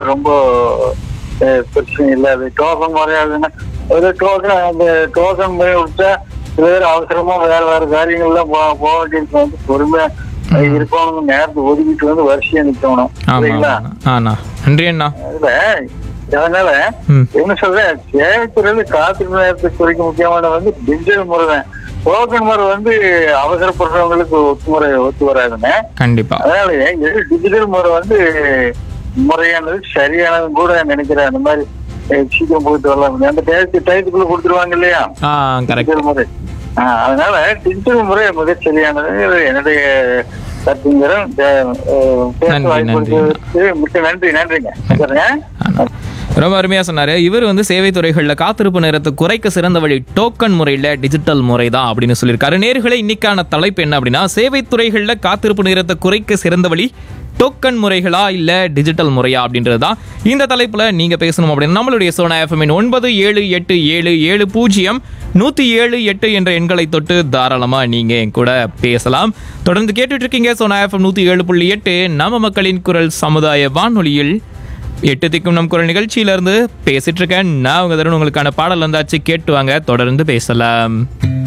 ரொம்ப அஹ், பிரச்சனை இல்லை அது டோக்கன் முறையாதுன்னா ஒரு டோக்கன் அந்த டோக்கன் முறை விட்டா வேற அவசரமா வேற வேற காரியங்கள்லாம் போ போக வேண்டியது வந்து பொறுமையா இருக்கணும் நேரத்தை ஒதுக்கிட்டு வந்து வரிசையா நிக்கணும் ஆமா சரிங்களா ஆமா. ஆண்ணா நன்றி அண்ணா அதுல அதனால ம் என்ன சொல்றேன் சேவைத்துறையில காத்திருப்பு நேரத்தை குறைக்க முக்கியமான வந்து டிஜிட்டல் முறை தான் டோக்கன் முறை வந்து அவசரப்படுறவங்களுக்கு ஒத்து முறை ஒத்து வராதுங்க கண்டிப்பா அதனால எது டிஜிட்டல் முறை வந்து முறையானது சரியானதுன்னு கூட நினைக்கிறேன் அந்த மாதிரி அஹ், சீக்கிரம் போயிட்டு வரலாம் அந்த டயத்து டயத்துக்குள்ள கொடுத்துருவாங்க இல்லையா ஆ கரெக்ட் டிஜிட்டல் முறை ஆ, அதனால டிஜிட்டல் முறை மிக சரியானது இது என்னுடைய கருத்துங்கிறேன் பேச நன்றி, வாய்ப்பு நன்றி. கொடுத்ததுக்கு மிக்க நன்றி நன்றிங்க சரிங்க ரொம்ப அருமையா சொன்னாரு இவர் வந்து சேவை துறைகள்ல காத்திருப்பு நேரத்தை குறைக்க சிறந்த வழி டோக்கன் முறையில டிஜிட்டல் முறை தான் அப்படின்னு சொல்லியிருக்காரு நேர்களை இன்னைக்கான தலைப்பு என்ன அப்படின்னா சேவை துறைகள்ல காத்திருப்பு நேரத்தை குறைக்க சிறந்த வழி டோக்கன் முறைகளா இல்ல டிஜிட்டல் முறையா அப்படின்றது தான் இந்த தலைப்புல நீங்க பேசணும் அப்படின்னா நம்மளுடைய சோனா எஃப்எம் ஒன்பது ஏழு எட்டு ஏழு ஏழு பூஜ்ஜியம் நூத்தி ஏழு எட்டு என்ற எண்களை தொட்டு தாராளமா நீங்க என் கூட பேசலாம் தொடர்ந்து கேட்டுட்டு இருக்கீங்க சோனா எஃப்எம் நூத்தி ஏழு புள்ளி எட்டு நம்ம மக்களின் குரல் சமுதாய வானொலியில் எட்டு திக்கும் நம் குரல் நிகழ்ச்சியில இருந்து பேசிட்டு இருக்கேன் நான் உங்க தருண் உங்களுக்கான பாடல் வந்தாச்சு கேட்டு வாங்க தொடர்ந்து பேசலாம்